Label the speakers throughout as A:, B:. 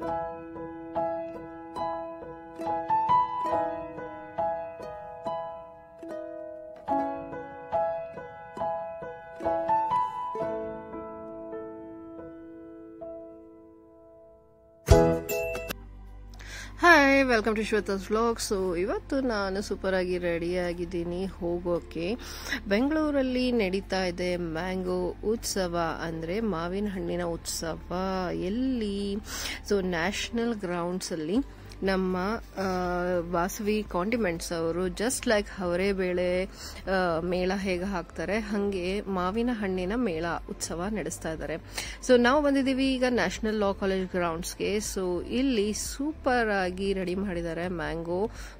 A: hi welcome to Shweta's vlog so ಇವತ್ತು ನಾನು super ಆಗಿ ರೆಡಿ ಆಗಿದ್ದೀನಿ ಹೋಗೋಕೆ ಬೆಂಗಳೂರಲ್ಲಿ ನಡೀತಾ ಇದೆ ಮ್ಯಾಂಗೋ ಉತ್ಸವ ಅಂದರೆ ಮಾವಿನ ಹಣ್ಣಿನ ಉತ್ಸವ ಎಲ್ಲಿ ಸೊ ನ್ಯಾಷನಲ್ ಗ್ರೌಂಡ್ಸಲ್ಲಿ ನಮ್ಮ ಆ, ವಾಸವಿ ಕಾಂಡಿಮೆಂಟ್ಸ್ ಅವರು ಜಸ್ಟ್ ಲೈಕ್ ಅವರೇ ಬೇಳೆ ಆ, ಮೇಳ ಹೇಗೆ ಹಾಕ್ತಾರೆ ಹಾಗೆ ಮಾವಿನ ಹಣ್ಣಿನ ಮೇಳ ಉತ್ಸವ ನಡೆಸ್ತಾ ಇದ್ದಾರೆ ಸೊ ನಾವು ಬಂದಿದ್ದೀವಿ ಈಗ ನ್ಯಾಷನಲ್ ಲಾ ಕಾಲೇಜ್ ಗ್ರೌಂಡ್ಸ್ಗೆ ಸೊ ಇಲ್ಲಿ ಸೂಪರ್ ಆಗಿ ರೆಡಿ ಮಾಡಿದ್ದಾರೆ ಮ್ಯಾಂಗೋ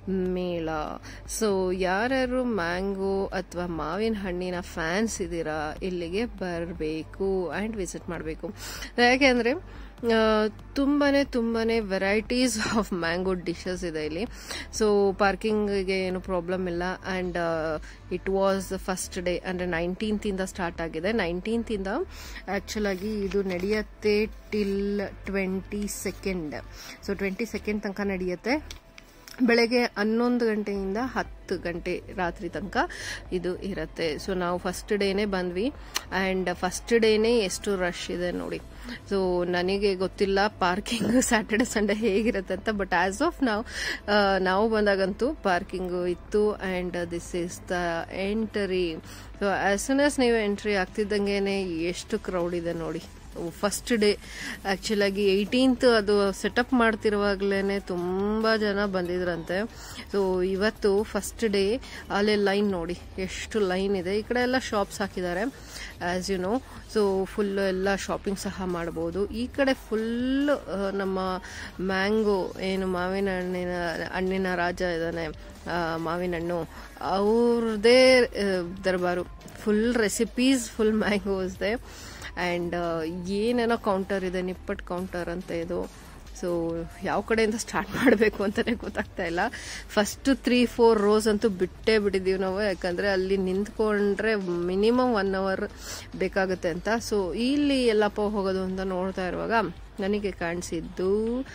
A: ಮೇಳ ಸೊ ಯಾರ್ಯಾರು ಮ್ಯಾಂಗೋ ಅಥವಾ ಮಾವಿನ ಹಣ್ಣಿನ ಫ್ಯಾನ್ಸ್ ಇದ್ದೀರಾ ಇಲ್ಲಿಗೆ ಬರಬೇಕು ಆ್ಯಂಡ್ ವಿಸಿಟ್ ಮಾಡಬೇಕು ಯಾಕೆಂದರೆ ಆ, ತುಂಬಾನೇ ತುಂಬಾನೇ ವೆರೈಟೀಸ್ ಆಫ್ ಮ್ಯಾಂಗೋ ಡಿಶಸ್ ಇದೆ ಇಲ್ಲಿ ಸೊ ಪಾರ್ಕಿಂಗ್ಗೆ ಏನು ಪ್ರಾಬ್ಲಮ್ ಇಲ್ಲ and it was first day ಅಂದರೆ ನೈನ್ಟೀನ್ತ್ ಇಂದ ಸ್ಟಾರ್ಟ್ ಆಗಿದೆ ನೈನ್ಟೀನ್ತ್ ಇಂದ ಆಕ್ಚುಲ್ ಆಗಿ ಇದು ನಡೆಯುತ್ತೆ till twenty second so twenty second ತನಕ ನಡೆಯುತ್ತೆ ಬೆಳಗ್ಗೆ ಹನ್ನೊಂದು ಗಂಟೆಯಿಂದ ಹತ್ತು ಗಂಟೆ ರಾತ್ರಿ ತನಕ ಇದು ಇರುತ್ತೆ ಸೊ ನಾವು ಫಸ್ಟ್ ಡೇನೇ ಬಂದ್ವಿ ಆ್ಯಂಡ್ ಫಸ್ಟ್ ಡೇನೇ ಎಷ್ಟು ರಶ್ ಇದೆ ನೋಡಿ ಸೊ ನನಗೆ ಗೊತ್ತಿಲ್ಲ ಪಾರ್ಕಿಂಗ್ ಸ್ಯಾಟರ್ಡೆ ಸಂಡೇ ಹೇಗಿರುತ್ತೆ ಅಂತ ಬಟ್ ಆಸ್ ಆಫ್ ನಾವು ನಾವು ಬಂದಾಗಂತೂ ಪಾರ್ಕಿಂಗು ಇತ್ತು and this is the entry so as soon as ನೀವು ಎಂಟ್ರಿ ಆಗ್ತಿದ್ದಂಗೆ ಎಷ್ಟು ಕ್ರೌಡ್ ಇದೆ ನೋಡಿ ಫಸ್ಟ್ ಡೇ ಆ್ಯಕ್ಚುಲಾಗಿ ಏಯ್ಟೀನ್ತ್ ಅದು ಸೆಟಪ್ ಮಾಡ್ತಿರುವಾಗಲೇ ತುಂಬ ಜನ ಬಂದಿದ್ರಂತೆ ಸೊ ಇವತ್ತು ಫಸ್ಟ್ ಡೇ ಅಲ್ಲೇ ಲೈನ್ ನೋಡಿ ಎಷ್ಟು ಲೈನ್ ಇದೆ ಈ ಕಡೆ ಎಲ್ಲ ಶಾಪ್ಸ್ ಹಾಕಿದ್ದಾರೆ as you know so full ಎಲ್ಲ ಶಾಪಿಂಗ್ ಸಹ ಮಾಡ್ಬೋದು ಈ ಕಡೆ ಫುಲ್ ನಮ್ಮ ಮ್ಯಾಂಗೋ ಏನು ಮಾವಿನ ಹಣ್ಣಿನ ಹಣ್ಣಿನ ರಾಜ ಇದ್ದಾನೆ ಆ, ಮಾವಿನ ಹಣ್ಣು ಅವ್ರದ್ದೇ ಆ, ದರ್ಬಾರು ಫುಲ್ ರೆಸಿಪೀಸ್ ಫುಲ್ ಮ್ಯಾಂಗೋಸ್ ಇದೆ ಆ್ಯಂಡ್ ಏನೇನೋ ಕೌಂಟರ್ ಇದೆ ನಿಪ್ಪಟ್ ಕೌಂಟರ್ ಅಂತ ಇದು ಸೊ ಯಾವ ಕಡೆಯಿಂದ ಸ್ಟಾರ್ಟ್ ಮಾಡಬೇಕು ಅಂತಲೇ ಗೊತ್ತಾಗ್ತಾ ಇಲ್ಲ ಫಸ್ಟ್ ತ್ರೀ ಫೋರ್ ರೋಸ್ ಅಂತೂ ಬಿಟ್ಟೇ ಬಿಟ್ಟಿದ್ದೀವಿ ನಾವು ಯಾಕಂದರೆ ಅಲ್ಲಿ ನಿಂತ್ಕೊಂಡ್ರೆ ಮಿನಿಮಮ್ ಒನ್ ಅವರ್ ಬೇಕಾಗುತ್ತೆ ಅಂತ ಸೊ ಇಲ್ಲಿ ಎಲ್ಲಪ್ಪ ಹೋಗೋದು ಅಂತ ನೋಡ್ತಾ ಇರುವಾಗ ನನಗೆ ಕಾಣಿಸಿದ್ದು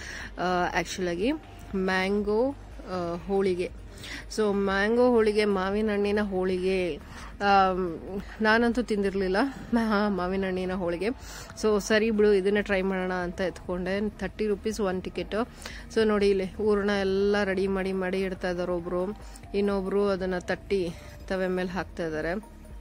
A: ಆ್ಯಕ್ಚುಲಾಗಿ mango holige so mango holige ಮಾವಿನ ಹಣ್ಣಿನ ಹೋಳಿಗೆ ಆಮ್, ನಾನಂತೂ ತಿಂದಿರಲಿಲ್ಲ ಮಾವಿನ ಹಣ್ಣಿನ ಹೋಳಿಗೆ ಸೊ ಸರಿ ಬಿಡು ಇದನ್ನೇ ಟ್ರೈ ಮಾಡೋಣ ಅಂತ ಎತ್ಕೊಂಡೆ thirty rupees one ticket so ನೋಡಿ ಇಲ್ಲಿ ಹೂರಣ ಎಲ್ಲ ರೆಡಿ ಮಾಡಿ ಮಾಡಿ ಇಡ್ತಾ ಇದ್ದಾರೆ ಒಬ್ರು ಇನ್ನೊಬ್ರು ಅದನ್ನ ತಟ್ಟಿ ತವೆ ಮೇಲೆ ಹಾಕ್ತಾ ಇದ್ದಾರೆ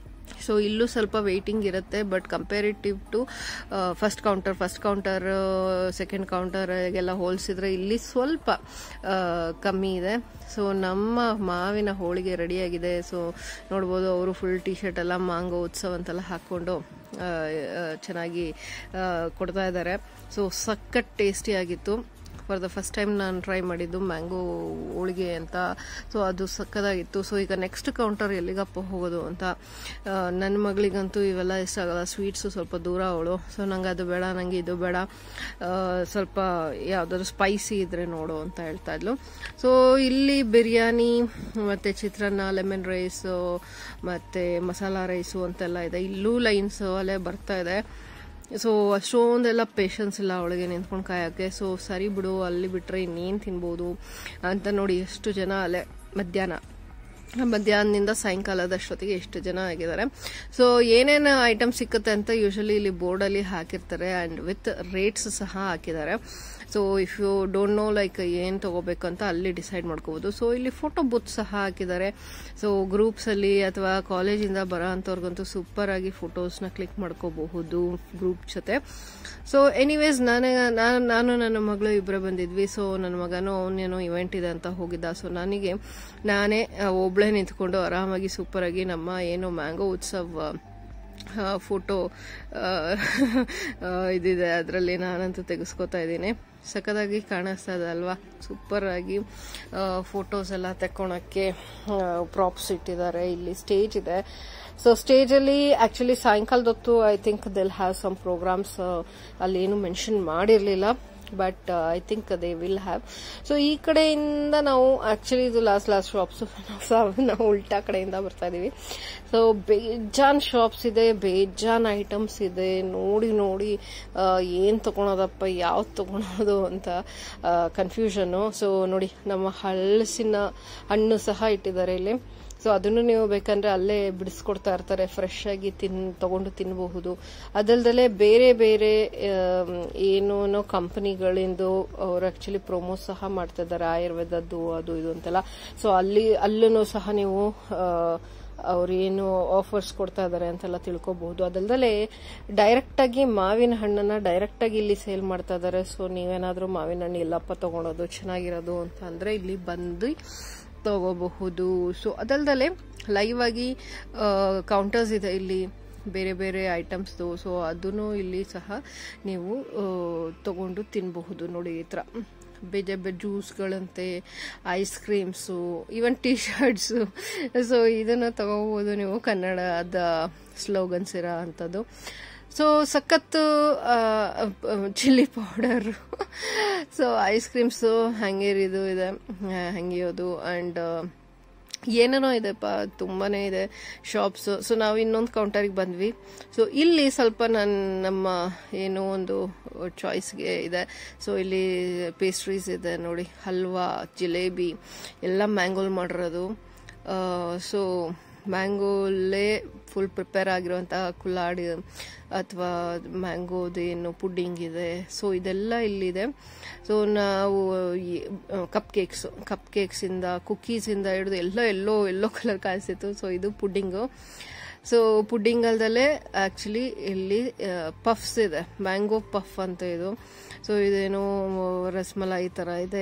A: ಸೊ ಇಲ್ಲೂ ಸ್ವಲ್ಪ ವೆಯ್ಟಿಂಗ್ ಇರುತ್ತೆ but comparative to first counter first counter second ಕೌಂಟರ್ಗೆಲ್ಲ ಹೋಲಿಸಿದ್ರೆ ಇಲ್ಲಿ ಸ್ವಲ್ಪ ಆ, ಕಮ್ಮಿ ಇದೆ ಸೊ ನಮ್ಮ ಮಾವಿನ ಹೋಳಿಗೆ ರೆಡಿಯಾಗಿದೆ ಸೊ ನೋಡ್ಬೋದು ಅವರು ಫುಲ್ ಟಿ ಶರ್ಟ್ ಎಲ್ಲ ಮಾಂಗೋ ಉತ್ಸವ ಅಂತೆಲ್ಲ ಹಾಕ್ಕೊಂಡು ಆ, ಆ, ಚೆನ್ನಾಗಿ ಆ, ಕೊಡ್ತಾ ಇದ್ದಾರೆ ಸೊ ಸಖತ್ ಟೇಸ್ಟಿಯಾಗಿತ್ತು ಫಾರ್ ದ ಫಸ್ಟ್ ಟೈಮ್ ನಾನು ಟ್ರೈ ಮಾಡಿದ್ದು ಮ್ಯಾಂಗೋ ಹೋಳಿಗೆ ಅಂತ ಸೊ ಅದು ಸಕ್ಕದಾಗಿತ್ತು ಸೊ ಈಗ ನೆಕ್ಸ್ಟ್ ಕೌಂಟರ್ ಎಲ್ಲಿಗಪ್ಪ ಹೋಗೋದು ಅಂತ ಆ, ನನ್ನ ಮಗಳಿಗಂತೂ ಇವೆಲ್ಲ ಇಷ್ಟ ಆಗಲ್ಲ ಸ್ವೀಟ್ಸು ಸ್ವಲ್ಪ ದೂರ ಅವಳು ಸೊ ನಂಗೆ ಅದು ಬೇಡ ನನಗೆ ಇದು ಬೇಡ ಆ, ಸ್ವಲ್ಪ ಯಾವುದಾದ್ರು ಸ್ಪೈಸಿ ಇದ್ರೆ ನೋಡು ಅಂತ ಹೇಳ್ತಾ ಇದ್ಲು ಸೊ ಇಲ್ಲಿ ಬಿರಿಯಾನಿ ಮತ್ತು ಚಿತ್ರಾನ್ನ ಲೆಮನ್ ರೈಸು ಮತ್ತು ಮಸಾಲ ರೈಸು ಅಂತೆಲ್ಲ ಇದೆ ಇಲ್ಲೂ ಲೈನ್ಸ್ ಅಲ್ಲೇ ಬರ್ತಾ ಇದೆ ಸೊ ಅಷ್ಟೊಂದೆಲ್ಲ ಪೇಷನ್ಸ್ ಇಲ್ಲ ಅವಳಿಗೆ ನಿಂತ್ಕೊಂಡು ಕಾಯೋಕ್ಕೆ ಸೊ ಸರಿ ಬಿಡು ಅಲ್ಲಿ ಬಿಟ್ರೆ ಇನ್ನೇನು ತಿನ್ಬೋದು ಅಂತ ನೋಡಿ ಎಷ್ಟು ಜನ ಅಲ್ಲೇ ಮಧ್ಯಾಹ್ನ ಮಧ್ಯಾಹ್ನದಿಂದ ಸಾಯಂಕಾಲದಷ್ಟೊತ್ತಿಗೆ ಎಷ್ಟು ಜನ ಆಗಿದ್ದಾರೆ ಸೊ ಏನೇನು ಐಟಮ್ ಸಿಕ್ಕುತ್ತೆ ಅಂತ ಯೂಶಲಿ ಇಲ್ಲಿ ಬೋರ್ಡಲ್ಲಿ ಹಾಕಿರ್ತಾರೆ ಆ್ಯಂಡ್ ವಿತ್ ರೇಟ್ಸ್ ಸಹ ಹಾಕಿದ್ದಾರೆ so if you don't know like ಏನು ತಗೋಬೇಕು ಅಂತ ಅಲ್ಲಿ ಡಿಸೈಡ್ ಮಾಡ್ಕೋಬೋದು ಸೊ ಇಲ್ಲಿ ಫೋಟೋ ಬೂತ್ ಸಹ ಹಾಕಿದ್ದಾರೆ ಸೊ ಗ್ರೂಪ್ಸಲ್ಲಿ ಅಥವಾ ಕಾಲೇಜಿಂದ ಬರೋ ಅಂಥವ್ರಿಗಂತೂ ಸೂಪರ್ ಆಗಿ ಫೋಟೋಸ್ನ ಕ್ಲಿಕ್ ಮಾಡ್ಕೋಬಹುದು ಗ್ರೂಪ್ ಜೊತೆ ಸೊ ಎನಿವೇಸ್ ನಾನು ನಾನು ನಾನು ನನ್ನ ಮಗಳು ಇಬ್ಬರೇ ಬಂದಿದ್ವಿ ಸೊ ನನ್ನ ಮಗನೂ ಅವನೇನೋ ಇವೆಂಟ್ ಇದೆ ಅಂತ ಹೋಗಿದ್ದ ಸೊ ನನಗೆ ನಾನೇ ಆ, ಒಬ್ಳೇ ನಿಂತ್ಕೊಂಡು ಆರಾಮಾಗಿ ಸೂಪರ್ ಆಗಿ ನಮ್ಮ ಏನು ಮ್ಯಾಂಗೋ ಉತ್ಸವ್ ಫೋಟೋ ಇದಿದೆ ಅದರಲ್ಲಿ ನಾನಂತೂ ತೆಗೆಸ್ಕೊತಾ ಇದ್ದೀನಿ ಸಖತ್ತಾಗಿ ಕಾಣಿಸ್ತಾ ಇದೆ ಅಲ್ವಾ ಸೂಪರ್ ಆಗಿ ಫೋಟೋಸ್ ಎಲ್ಲ ತೆಕ್ಕೊಳಕ್ಕೆ ಪ್ರಾಪ್ಸ್ ಇಟ್ಟಿದ್ದಾರೆ ಇಲ್ಲಿ ಸ್ಟೇಜ್ ಇದೆ ಸೊ ಸ್ಟೇಜಲ್ಲಿ ಆಕ್ಚುಲಿ ಸಾಯಂಕಾಲದ ಹೊತ್ತು I think they'll have some programmes ಅಲ್ಲಿ ಏನು ಮೆನ್ಷನ್ ಮಾಡಿರಲಿಲ್ಲ but I think they will have so ಈ ಕಡೆಯಿಂದ ನಾವು ಆಕ್ಚುಲಿ ಇದು ಲಾಸ್ಟ್ ಲಾಸ್ಟ್ ಶಾಪ್ಸ್ ನಾವು ಉಲ್ಟಾ ಕಡೆಯಿಂದ ಬರ್ತಾ ಇದೀವಿ ಸೊ ಬೇಜಾನ್ ಶಾಪ್ಸ್ ಇದೆ ಬೇಜಾನ್ ಐಟಮ್ಸ್ ಇದೆ ನೋಡಿ ನೋಡಿ ಏನು ತಗೊಳೋದಪ್ಪ ಯಾವ್ದು ತಗೊಳೋದು ಅಂತ ಕನ್ಫ್ಯೂಷನ್ನು ಸೊ ನೋಡಿ ನಮ್ಮ ಹಳಸಿನ ಹಣ್ಣು ಸಹ ಇಟ್ಟಿದ್ದಾರೆ ಇಲ್ಲಿ ಸೊ ಅದನ್ನು ನೀವು ಬೇಕಂದ್ರೆ ಅಲ್ಲೇ ಬಿಡಿಸ್ಕೊಡ್ತಾ ಇರ್ತಾರೆ ಫ್ರೆಶ್ ಆಗಿ ತಿನ್ ತಗೊಂಡು ತಿನ್ನಬಹುದು ಅದಲ್ದಲೆ ಬೇರೆ ಬೇರೆ ಏನು ಕಂಪನಿಗಳಿಂದು ಅವ್ರು ಆಕ್ಚುಲಿ ಪ್ರೊಮೋ ಸಹ ಮಾಡ್ತಾ ಇದ್ದಾರೆ ಆಯುರ್ವೇದದ್ದು ಅದು ಇದು ಅಂತೆಲ್ಲ ಸೊ ಅಲ್ಲಿ ಅಲ್ಲೂ ಸಹ ನೀವು ಅವ್ರು ಏನು ಆಫರ್ಸ್ ಕೊಡ್ತಾ ಇದಾರೆ ಅಂತೆಲ್ಲ ತಿಳ್ಕೊಬಹುದು ಅದಲ್ದಲೆ ಡೈರೆಕ್ಟ್ ಆಗಿ ಮಾವಿನ ಹಣ್ಣನ್ನ ಡೈರೆಕ್ಟ್ ಆಗಿ ಇಲ್ಲಿ ಸೇಲ್ ಮಾಡ್ತಾ ಇದಾರೆ ಸೊ ನೀವೇನಾದ್ರೂ ಮಾವಿನ ಹಣ್ಣು ಎಲ್ಲಪ್ಪ ತಗೊಳೋದು ಚೆನ್ನಾಗಿರೋದು ಅಂತ ಅಂದ್ರೆ ಇಲ್ಲಿ ಬಂದು ತಗೋಬಹುದು ಸೊ ಅದಲ್ದಲೆ ಲೈವ್ ಆಗಿ ಕೌಂಟರ್ಸ್ ಇದೆ ಇಲ್ಲಿ ಬೇರೆ ಬೇರೆ ಐಟಮ್ಸ್ದು ಸೊ ಅದನ್ನು ಇಲ್ಲಿ ಸಹ ನೀವು ತಗೊಂಡು ತಿನ್ನಬಹುದು ನೋಡಿ ಈ ಥರ ಬೇಜ ಬೆ ಜ್ಯೂಸ್ಗಳಂತೆ ice creams even T shirts so ಇದನ್ನು ತಗೋಬೋದು ನೀವು ಕನ್ನಡದ ಸ್ಲೋಗನ್ಸ್ ಇರೋ ಅಂಥದ್ದು ಸೊ ಸಖತ್ತು chilli powder so ice creams ಹಂಗೇರಿದು ಇದೆ ಹಂಗಿಯೋದು ಆ್ಯಂಡ್ ಏನೇನೋ ಇದೆಪ್ಪ ತುಂಬಾನೇ ಇದೆ ಶಾಪ್ಸ್ ಸೊ ನಾವು ಇನ್ನೊಂದು ಕೌಂಟರಿಗೆ ಬಂದ್ವಿ ಸೊ ಇಲ್ಲಿ ಸ್ವಲ್ಪ ನನ್ನ ನಮ್ಮ ಏನೋ ಒಂದು ಚಾಯ್ಸ್ಗೆ ಇದೆ ಸೊ ಇಲ್ಲಿ ಪೇಸ್ಟ್ರೀಸ್ ಇದೆ ನೋಡಿ ಹಲ್ವಾ ಜಿಲೇಬಿ ಎಲ್ಲ ಮ್ಯಾಂಗೋಲ್ ಮಾಡಿರೋದು ಸೊ ಮ್ಯಾಂಗೋಲ್ಲೇ ಫುಲ್ ಪ್ರಿಪೇರ್ ಆಗಿರುವಂತಹ ಕುಲಾಡಿ ಅಥವಾ ಮ್ಯಾಂಗೋದೇನು ಪುಡ್ಡಿಂಗ್ ಇದೆ ಸೊ ಇದೆಲ್ಲ ಇಲ್ಲಿದೆ ಸೊ ನಾವು ಕಪ್ ಕೇಕ್ಸ್ ಕಪ್ ಕೇಕ್ಸಿಂದ ಕುಕ್ಕೀಸಿಂದ ಹಿಡಿದು ಎಲ್ಲ ಎಲ್ಲೋ ಎಲ್ಲೋ ಕಲರ್ ಕಾಣಿಸ್ತಿತ್ತು ಸೊ ಇದು ಪುಡ್ಡಿಂಗು ಸೊ ಪುಡ್ಡಿಂಗ್ ಅಲ್ದಲ್ಲೇ ಆಕ್ಚುಲಿ ಇಲ್ಲಿ ಪಫ್ಸ್ ಇದೆ ಮ್ಯಾಂಗೋ ಪಫ್ ಅಂತ ಇದು ಸೊ ಇದೇನೋ ರಸ್ಮಲಾಯಿ ಥರ ಇದೆ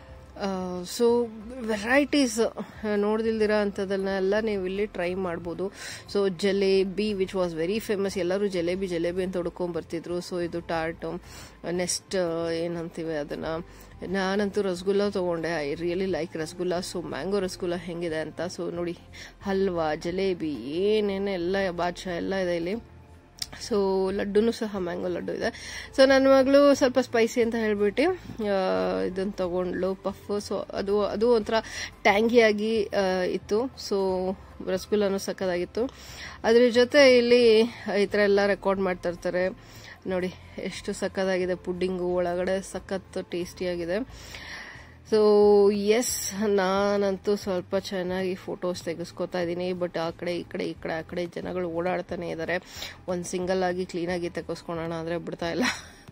A: ಸೊ ವೆರೈಟೀಸ್ ನೋಡ್ದಿಲ್ದಿರ ಅಂಥದ್ದನ್ನೆಲ್ಲ ನೀವು ಇಲ್ಲಿ ಟ್ರೈ ಮಾಡ್ಬೋದು so jalebi which was very famous ಎಲ್ಲರೂ ಜಲೇಬಿ ಜಲೇಬಿ ಅಂತ ಹುಡ್ಕೊಂಡ್ ಬರ್ತಿದ್ರು ಸೊ ಇದು ಟಾರ್ಟ್ ನೆಕ್ಸ್ಟ್ ಏನಂತೀವಿ ಅದನ್ನ ನಾನಂತೂ ರಸಗುಲ್ಲ ತೊಗೊಂಡೆ I really like rasgulla so mango rasgulla ಹೆಂಗಿದೆ ಅಂತ ಸೊ ನೋಡಿ ಹಲ್ವಾ ಜಲೇಬಿ ಏನೇನು ಎಲ್ಲ ಬಾದ್ಶಾ ಎಲ್ಲ ಇದೆ ಇಲ್ಲಿ ಸೊ ಲಡ್ಡುನು ಸಹ ಮ್ಯಾಂಗೋ ಲಡ್ಡು ಇದೆ ಸೊ ನನ್ನ ಮಗಳು ಸ್ವಲ್ಪ ಸ್ಪೈಸಿ ಅಂತ ಹೇಳ್ಬಿಟ್ಟು ಇದನ್ನು ತಗೊಂಡ್ಲು ಪಫ್ ಸೊ ಅದು ಅದು ಒಂಥರ ಟ್ಯಾಂಗಿಯಾಗಿ ಇತ್ತು ಸೊ ರಸಗುಲ್ಲನೂ ಸಕ್ಕದಾಗಿತ್ತು ಅದ್ರ ಜೊತೆ ಇಲ್ಲಿ ಈ ಥರ ಎಲ್ಲ ರೆಕಾರ್ಡ್ ಮಾಡ್ತಾ ಇರ್ತಾರೆ ನೋಡಿ ಎಷ್ಟು ಸಕ್ಕದಾಗಿದೆ ಪುಡ್ಡಿಂಗು ಒಳಗಡೆ ಸಖತ್ ಟೇಸ್ಟಿಯಾಗಿದೆ ಸೊ ಎಸ್ ನಾನಂತೂ ಸ್ವಲ್ಪ ಚೆನ್ನಾಗಿ ಫೋಟೋಸ್ ತೆಗೆಸ್ಕೊತಾ ಇದ್ದೀನಿ ಬಟ್ ಆ ಕಡೆ ಈ ಕಡೆ ಈ ಕಡೆ ಆ ಕಡೆ ಜನಗಳು ಓಡಾಡ್ತಾನೆ ಇದ್ದಾರೆ ಒಂದು ಸಿಂಗಲ್ ಆಗಿ ಕ್ಲೀನಾಗಿ ತೆಗೆಸ್ಕೊಳೋಣ ಅಂದರೆ ಬಿಡ್ತಾ ಇಲ್ಲ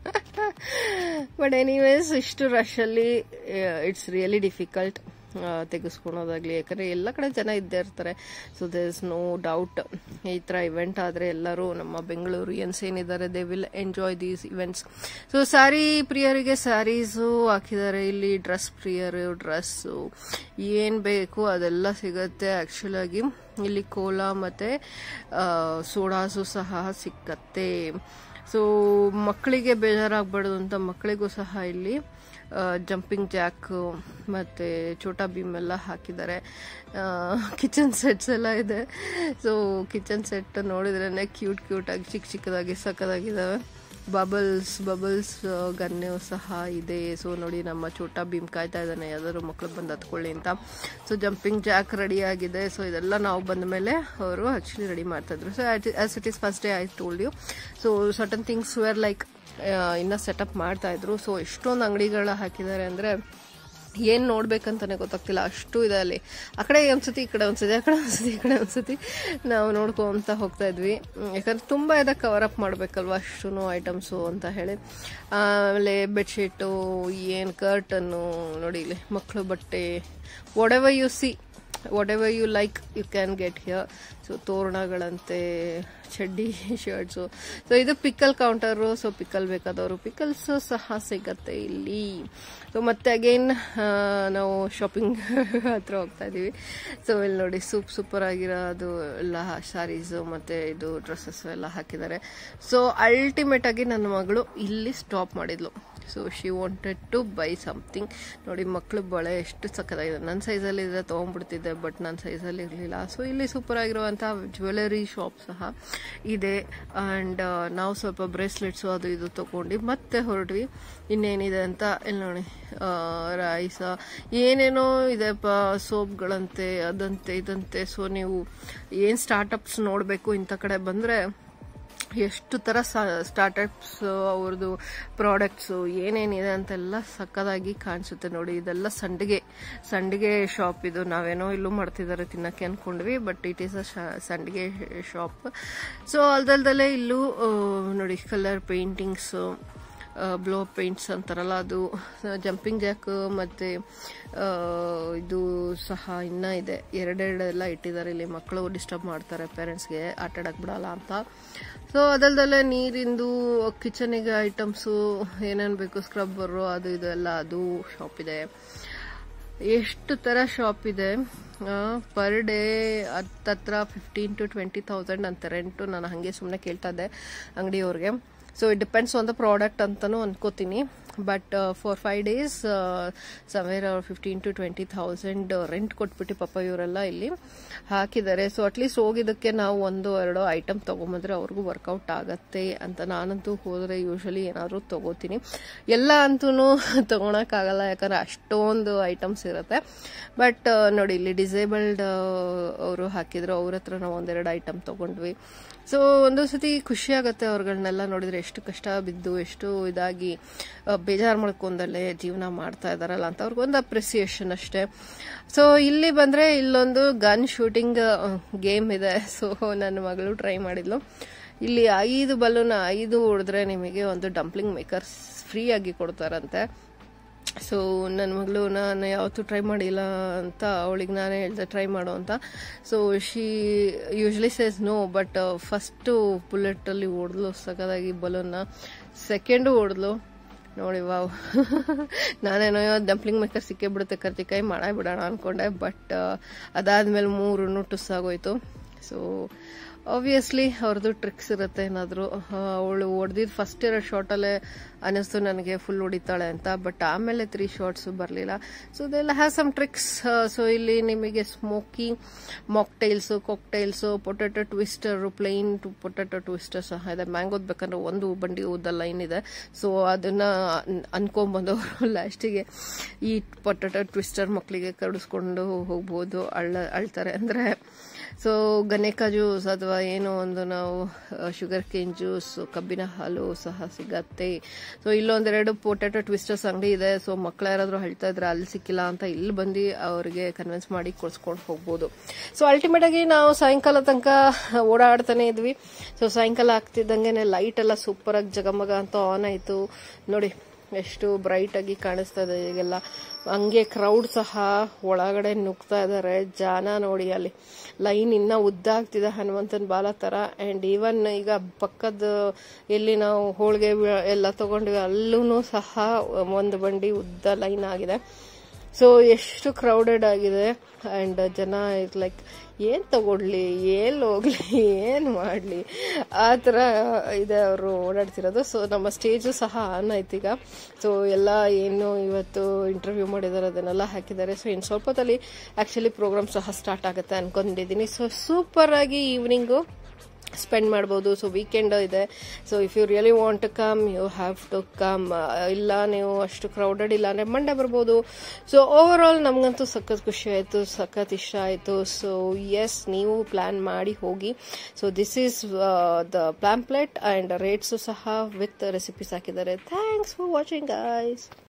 A: ಬಟ್ ಎನಿವೇಸ್ ಇಷ್ಟು ರಶಲ್ಲಿ ಇಟ್ಸ್ ರಿಯಲಿ ಡಿಫಿಕಲ್ಟ್ ತೆಗೆಸ್ಕೊಳೋದಾಗ್ಲಿ ಯಾಕಂದ್ರೆ ಎಲ್ಲ ಕಡೆ ಜನ ಇದ್ದೇ ಇರ್ತಾರೆ so there is no doubt ಈ ಥರ ಇವೆಂಟ್ ಆದರೆ ಎಲ್ಲರೂ ನಮ್ಮ ಬೆಂಗಳೂರಿಯನ್ಸ್ ಏನಿದ್ದಾರೆ they will enjoy these events so sari ಪ್ರಿಯರಿಗೆ ಸ್ಯಾರೀಸು ಹಾಕಿದ್ದಾರೆ ಇಲ್ಲಿ ಡ್ರೆಸ್ ಪ್ರಿಯರು ಡ್ರೆಸ್ಸು ಏನು ಬೇಕು ಅದೆಲ್ಲ ಸಿಗತ್ತೆ ಆ್ಯಕ್ಚುಲ್ ಆಗಿ ಇಲ್ಲಿ ಕೋಲಾ ಮತ್ತು ಸೋಡಾಸು ಸಹ ಸಿಕ್ಕತ್ತೆ ಸೊ ಮಕ್ಕಳಿಗೆ ಬೇಜಾರಾಗಬಾರ್ದು ಅಂತ ಮಕ್ಕಳಿಗೂ ಸಹ ಇಲ್ಲಿ ಜಂಪಿಂಗ್ ಜಾಕ್ ಮತ್ತು ಛೋಟಾ ಭೀಮ್ ಎಲ್ಲ ಹಾಕಿದ್ದಾರೆ ಕಿಚನ್ ಸೆಟ್ಸ್ ಎಲ್ಲ ಇದೆ ಸೊ ಕಿಚನ್ ಸೆಟ್ ನೋಡಿದ್ರೇ ಕ್ಯೂಟ್ ಕ್ಯೂಟಾಗಿ ಚಿಕ್ಕ ಚಿಕ್ಕದಾಗಿ ಸಕ್ಕದಾಗಿದ್ದಾವೆ ಬಬಲ್ಸ್ ಬಬಲ್ಸ್ ಗನ್ನೆ ಸಹ ಇದೆ ಸೊ ನೋಡಿ ನಮ್ಮ ಛೋಟಾ ಭೀಮ್ ಕಾಯ್ತಾ ಇದ್ದಾನೆ ಯಾವ್ದಾದ್ರು ಮಕ್ಳು ಬಂದು ಹತ್ಕೊಳ್ಳಿ ಅಂತ ಸೊ ಜಂಪಿಂಗ್ ಜಾಕ್ ರೆಡಿ ಆಗಿದೆ ಸೊ ಇದೆಲ್ಲ ನಾವು ಬಂದ ಮೇಲೆ ಅವರು ಆ್ಯಕ್ಚುಲಿ ರೆಡಿ ಮಾಡ್ತಾಯಿದ್ರು so as it is first day I told you so certain things were like ಇನ್ನ ಸೆಟಪ್ ಮಾಡ್ತಾ ಇದ್ರು ಸೊ ಎಷ್ಟೊಂದು ಅಂಗಡಿಗಳ ಹಾಕಿದ್ದಾರೆ ಅಂದರೆ ಏನು ನೋಡ್ಬೇಕಂತಾನೆ ಗೊತ್ತಾಗ್ತಿಲ್ಲ ಅಷ್ಟು ಇದೆ ಅಲ್ಲಿ ಆ ಕಡೆ ಒಂದ್ಸತಿ ಈ ಕಡೆ ಒಂದ್ಸತಿ ಆ ಕಡೆ ಒಂದ್ಸತಿ ಈ ಕಡೆ ಒಂದ್ಸತಿ ನಾವು ನೋಡ್ಕೊಂತ ಹೋಗ್ತಾ ಇದ್ವಿ ಯಾಕಂದ್ರೆ ತುಂಬ ಇದೆ ಕವರ್ ಅಪ್ ಮಾಡಬೇಕಲ್ವ ಅಷ್ಟು ಐಟಮ್ಸು ಅಂತ ಹೇಳಿ ಆಮೇಲೆ ಬೆಡ್ಶೀಟು ಏನು ಕರ್ಟನ್ನು ನೋಡಿ ಇಲ್ಲಿ ಮಕ್ಕಳು ಬಟ್ಟೆ ಒಡೆವ you see whatever you like you can get here so ತೋರಣಗಳಂತೆ ಚಡ್ಡಿ ಶರ್ಟ್ಸು ಸೊ ಇದು ಪಿಕಲ್ ಕೌಂಟರು ಸೊ ಪಿಕಲ್ ಬೇಕಾದವರು ಪಿಕಲ್ಸ್ ಸಹ ಸಿಗತ್ತೆ ಇಲ್ಲಿ ಸೊ ಮತ್ತೆ ಅಗೈನ್ ನಾವು ಶಾಪಿಂಗ್ ಹತ್ರ ಹೋಗ್ತಾ ಇದೀವಿ ಸೊ ಇಲ್ಲಿ ನೋಡಿ ಸೂಪ್ ಸೂಪರ್ ಆಗಿರೋ ಅದು ಎಲ್ಲ ಸ್ಯಾರೀಸು ಮತ್ತು ಇದು ಡ್ರೆಸ್ಸಸ್ ಎಲ್ಲ ಹಾಕಿದ್ದಾರೆ ಸೊ ಅಲ್ಟಿಮೇಟ್ ಆಗಿ ನನ್ನ ಮಗಳು ಇಲ್ಲಿ ಸ್ಟಾಪ್ ಮಾಡಿದ್ಲು so she wanted to buy something ನೋಡಿ ಮಕ್ಕಳು ಬಳೆ ಎಷ್ಟು ಸಕ್ಕತ್ತಾಗಿದೆ ನನ್ನ ಸೈಜಲ್ಲಿ ಇದ್ರೆ ತೊಗೊಂಡ್ಬಿಡ್ತಿದ್ದೆ ಬಟ್ ನನ್ನ ಸೈಜಲ್ಲಿ ಇರಲಿಲ್ಲ ಸೊ ಇಲ್ಲಿ ಸೂಪರ್ ಆಗಿರುವಂಥ ಜ್ಯುವೆಲರಿ ಶಾಪ್ ಸಹ ಇದೆ ಆ್ಯಂಡ್ ನಾವು ಸ್ವಲ್ಪ ಬ್ರೇಸ್ಲೆಟ್ಸು ಅದು ಇದು ತೊಗೊಂಡು ಮತ್ತೆ ಹೊರಟ್ವಿ ಇನ್ನೇನಿದೆ ಅಂತ ಇಲ್ಲಿ ನೋಡಿ ರೈಸ ಏನೇನೋ ಇದೆಪ್ಪ ಸೋಪ್ಗಳಂತೆ ಅದಂತೆ ಇದಂತೆ ಸೊ ನೀವು ಏನು ಸ್ಟಾರ್ಟಪ್ಸ್ ನೋಡಬೇಕು ಇಂಥ ಕಡೆ ಬಂದರೆ ಎಷ್ಟು ಥರ ಸ್ಟಾರ್ಟಪ್ಸ್ ಅವ್ರದ್ದು ಪ್ರಾಡಕ್ಟ್ಸು ಏನೇನಿದೆ ಅಂತೆಲ್ಲ ಸಕ್ಕದಾಗಿ ಕಾಣಿಸುತ್ತೆ ನೋಡಿ ಇದೆಲ್ಲ ಸಂಡಿಗೆ ಸಂಡಿಗೆ ಶಾಪ್ ಇದು ನಾವೇನೋ ಇಲ್ಲೂ ಮಾಡ್ತಿದ್ದಾರೆ ತಿನ್ನಕ್ಕೆ ಅಂದ್ಕೊಂಡ್ವಿ ಬಟ್ ಇಟ್ ಈಸ್ ಅ ಸಂಡಿಗೆ ಶಾಪ್ ಸೊ ಅಲ್ದಲ್ದಲ್ಲೇ ಇಲ್ಲೂ ಆ, ನೋಡಿ ಕಲರ್ ಪೇಂಟಿಂಗ್ಸು ಬ್ಲೋ ಪೇಂಟ್ಸ್ ಅಂತಾರಲ್ಲ ಅದು ಜಂಪಿಂಗ್ ಜಾಕ್ ಮತ್ತು ಇದು ಸಹ ಇನ್ನೂ ಇದೆ ಎರಡೆರಡೆಲ್ಲ ಇಟ್ಟಿದ್ದಾರೆ ಇಲ್ಲಿ ಮಕ್ಕಳು ಡಿಸ್ಟರ್ಬ್ ಮಾಡ್ತಾರೆ ಪೇರೆಂಟ್ಸ್ಗೆ ಆಟ ಆಡಕ್ಕೆ ಬಿಡಲ್ಲ ಅಂತ ಸೊ ಅದಲ್ದಲ್ಲೇ ನೀರಿಂದು ಕಿಚನಿಗೆ ಐಟಮ್ಸು ಏನೇನು ಬೇಕು ಸ್ಕ್ರಬ್ಬರು ಅದು ಇದು ಎಲ್ಲ ಅದು ಶಾಪ್ ಇದೆ ಎಷ್ಟು ಥರ ಶಾಪ್ ಇದೆ ಪರ್ ಡೇ ಹತ್ತತ್ರ ಫಿಫ್ಟೀನ್ ಟು ಟ್ವೆಂಟಿ ತೌಸಂಡ್ ಅಂತ ರೆಂಟು ನಾನು ಹಾಗೆ ಸುಮ್ಮನೆ ಕೇಳ್ತಾ ಇದ್ದೆ ಅಂಗಡಿಯವ್ರಿಗೆ so it depends on the product ಅಂತಲೂ ಅನ್ಕೋತೀನಿ but for five days somewhere fifteen to twenty thousand rent ಕೊಟ್ಬಿಟ್ಟು ಪಾಪ ಇವರೆಲ್ಲ ಇಲ್ಲಿ ಹಾಕಿದ್ದಾರೆ ಸೊ ಅಟ್ಲೀಸ್ಟ್ ಹೋಗಿದ್ದಕ್ಕೆ ನಾವು ಒಂದು ಎರಡು ಐಟಮ್ ತೊಗೊಂಬಂದ್ರೆ ಅವ್ರಿಗೂ ವರ್ಕೌಟ್ ಆಗತ್ತೆ ಅಂತ ನಾನಂತೂ ಹೋದರೆ ಯೂಶಲಿ ಏನಾದರೂ ತೊಗೋತೀನಿ ಎಲ್ಲ ಅಂತೂ ತೊಗೊಳಕ್ಕಾಗಲ್ಲ ಯಾಕಂದ್ರೆ ಅಷ್ಟೊಂದು ಐಟಮ್ಸ್ ಇರುತ್ತೆ ಬಟ್ ನೋಡಿ ಇಲ್ಲಿ ಡಿಸೇಬಲ್ಡ್ ಅವರು ಹಾಕಿದ್ರು ಅವ್ರ ಹತ್ರ ನಾವು ಒಂದೆರಡು ಐಟಮ್ ತೊಗೊಂಡ್ವಿ ಸೊ ಒಂದು ಸತಿ ಖುಷಿ ಆಗುತ್ತೆ ಅವ್ರುಗಳನ್ನೆಲ್ಲ ನೋಡಿದ್ರೆ ಎಷ್ಟು ಕಷ್ಟ ಬಿದ್ದು ಎಷ್ಟು ಇದಾಗಿ ಬೇಜಾರು ಮಾಡ್ಕೊಂಡಲ್ಲೇ ಜೀವನ ಮಾಡ್ತಾ ಇದಾರಲ್ಲ ಅಂತ ಅವ್ರಿಗೊಂದು ಅಪ್ರಿಸಿಯೇಷನ್ ಅಷ್ಟೇ ಸೊ ಇಲ್ಲಿ ಬಂದ್ರೆ ಇಲ್ಲೊಂದು ಗನ್ ಶೂಟಿಂಗ್ ಗೇಮ್ ಇದೆ ಸೊ ನನ್ನ ಮಗಳು ಟ್ರೈ ಮಾಡಿದ್ಲು ಇಲ್ಲಿ ಐದು ಬಲೂನ್ ಐದು ಹೊಡೆದ್ರೆ ನಿಮಗೆ ಒಂದು ಡಂಪ್ಲಿಂಗ್ ಮೇಕರ್ ಫ್ರೀ ಆಗಿ ಕೊಡ್ತಾರಂತೆ ಸೊ ನನ್ನ ಮಗಳು ನಾನು ಯಾವತ್ತೂ ಟ್ರೈ ಮಾಡಿಲ್ಲ ಅಂತ ಅವಳಿಗೆ ನಾನೇ ಹೇಳ್ದೆ ಟ್ರೈ ಮಾಡು ಅಂತ so she usually says no but first ಬುಲೆಟಲ್ಲಿ ಹೊಡೆದ್ಲು ಸಖತ್ತಾಗಿ ಬಲೂನ್ನ ಸೆಕೆಂಡು ಹೊಡೆದ್ಲು ನೋಡಿ ವಾವ್ ನಾನೇನೋ ಡಂಪ್ಲಿಂಗ್ ಮೇಕರ್ ಸಿಕ್ಕೇ ಬಿಡುತ್ತೆ ಕರ್ತಿಕಾಯಿ ಮಾಡೇ ಬಿಡೋಣ ಅನ್ಕೊಂಡೆ ಬಟ್ ಅದಾದ್ಮೇಲೆ ಮೂರು ಟುಸ್ ಆಗೋಯ್ತು ಸೊ ಆಬ್ವಿಯಸ್ಲಿ ಅವ್ರದ್ದು ಟ್ರಿಕ್ಸ್ ಇರುತ್ತೆ ಏನಾದರೂ ಅವಳು ಹೊಡೆದಿದ್ದು ಫಸ್ಟ್ ಇರೋ ಶಾರ್ಟಲ್ಲೇ ಅನ್ನಿಸ್ತು ನನಗೆ ಫುಲ್ ಹೊಡಿತಾಳೆ ಅಂತ ಬಟ್ ಆಮೇಲೆ ತ್ರೀ ಶಾರ್ಟ್ಸು ಬರಲಿಲ್ಲ ಸೊ ಇದೆಲ್ಲ ಹ್ಯಾವ್ ಸಮ್ ಟ್ರಿಕ್ಸ್ ಸೊ ಇಲ್ಲಿ ನಿಮಗೆ smoky mocktails cocktails potato twister plain to potato twister ಸಹ ಇದೆ ಮ್ಯಾಂಗೋದ್ ಬೇಕಂದ್ರೆ ಒಂದು ಬಂಡಿ ಉದ್ದ ಲೈನ್ ಇದೆ ಸೊ ಅದನ್ನ ಅನ್ಕೊಂಬಂದವರು ಲಾಸ್ಟಿಗೆ ಈ ಪೊಟೆಟೊ ಟ್ವಿಸ್ಟರ್ ಮಕ್ಕಳಿಗೆ ಕಡಿಸ್ಕೊಂಡು ಹೋಗ್ಬೋದು ಅಳ್ಳ ಅಳ್ತಾರೆ ಅಂದರೆ ಸೊ ಗನೇಕ ಜ್ಯೂಸ್ ಅಥವಾ ಏನೋ ಒಂದು ನಾವು ಶುಗರ್ ಕೇನ್ ಜ್ಯೂಸ್ ಕಬ್ಬಿನ ಹಾಲು ಸಹ ಸಿಗತ್ತೆ ಸೊ ಇಲ್ಲೊಂದೆರಡು ಪೊಟ್ಯಾಟೊ ಟ್ವಿಸ್ಟರ್ಸ್ ಅಂಗಡಿ ಇದೆ ಸೊ ಮಕ್ಳು ಯಾರಾದರೂ ಹೇಳ್ತಾ ಇದ್ರೆ ಅಲ್ಲಿ ಸಿಕ್ಕಿಲ್ಲ ಅಂತ ಇಲ್ಲಿ ಬಂದು ಅವರಿಗೆ ಕನ್ವಿನ್ಸ್ ಮಾಡಿ ಕೊಡ್ಸ್ಕೊಂಡು ಹೋಗ್ಬೋದು ಸೊ ಅಲ್ಟಿಮೇಟ್ ಆಗಿ ನಾವು ಸಾಯಂಕಾಲ ತನಕ ಓಡಾಡ್ತಾನೆ ಇದ್ವಿ ಸೊ ಸಾಯಂಕಾಲ ಆಗ್ತಿದ್ದಂಗೆ ಲೈಟ್ ಎಲ್ಲ ಸೂಪರ್ ಆಗಿ ಜಗಮಗ ಅಂತ ಆನ್ ಆಯ್ತು ನೋಡಿ ಎಷ್ಟು ಬ್ರೈಟ್ ಆಗಿ ಕಾಣಿಸ್ತಾ ಇದೆ ಈಗೆಲ್ಲ ಹಂಗೆ ಕ್ರೌಡ್ ಸಹ ಒಳಗಡೆ ನುಗ್ತಾ ಇದ್ದಾರೆ ಜನ ನೋಡಿ ಅಲ್ಲಿ ಲೈನ್ ಇನ್ನ ಉದ್ದ ಆಗ್ತಿದೆ ಹನುಮಂತನ ಬಾಲ ತರ ಅಂಡ್ ಈವನ್ ಈಗ ಪಕ್ಕದ ಎಲ್ಲಿ ನಾವು ಹೋಳಿಗೆ ಎಲ್ಲ ತಗೊಂಡ್ವಿ ಅಲ್ಲೂ ಸಹ ಒಂದು ಬಂಡಿ ಉದ್ದ ಲೈನ್ ಆಗಿದೆ ಸೊ ಎಷ್ಟು ಕ್ರೌಡೆಡ್ ಆಗಿದೆ ಆ್ಯಂಡ್ ಜನ ಇಸ್ ಲೈಕ್ ಏನು ತಗೊಳ್ಳಿ ಎಲ್ಲಿ ಹೋಗ್ಲಿ ಏನು ಮಾಡಲಿ ಆ ಥರ ಇದೆ ಅವರು ಓಡಾಡ್ತಿರೋದು ಸೊ ನಮ್ಮ ಸ್ಟೇಜು ಸಹ ಆನ್ ಆಯ್ತು ಈಗ ಸೊ ಎಲ್ಲ ಏನು ಇವತ್ತು ಇಂಟರ್ವ್ಯೂ ಮಾಡಿದ್ದಾರೆ ಅದನ್ನೆಲ್ಲ ಹಾಕಿದ್ದಾರೆ ಸೊ ಇನ್ನು ಸ್ವಲ್ಪ ಹೊತ್ತಲ್ಲಿ ಆ್ಯಕ್ಚುಲಿ ಪ್ರೋಗ್ರಾಮ್ ಸಹ ಸ್ಟಾರ್ಟ್ ಆಗುತ್ತೆ ಅನ್ಕೊಂಡಿದ್ದೀನಿ ಸೊ ಸೂಪರ್ ಆಗಿ ಈವ್ನಿಂಗು ಸ್ಪೆಂಡ್ ಮಾಡ್ಬೋದು ಸೊ ವೀಕೆಂಡ್ ಇದೆ so if you really want to come you have to come ಇಲ್ಲ ನೀವು ಅಷ್ಟು ಕ್ರೌಡೆಡ್ ಇಲ್ಲ ಅಂದರೆ ಮಂಡೆ ಬರ್ಬೋದು ಸೊ ಓವರ್ ಆಲ್ ನಮಗಂತೂ ಸಖತ್ ಖುಷಿ ಆಯಿತು ಸಖತ್ ಇಷ್ಟ ಆಯಿತು ಸೊ ಎಸ್ ನೀವು ಪ್ಲ್ಯಾನ್ ಮಾಡಿ ಹೋಗಿ so this is the pamphlet and rates ಸಹ ವಿತ್ ರೆಸಿಪೀಸ್ ಹಾಕಿದ್ದಾರೆ ಥ್ಯಾಂಕ್ಸ್ ಫಾರ್ ವಾಚಿಂಗ್ ಗೈಸ್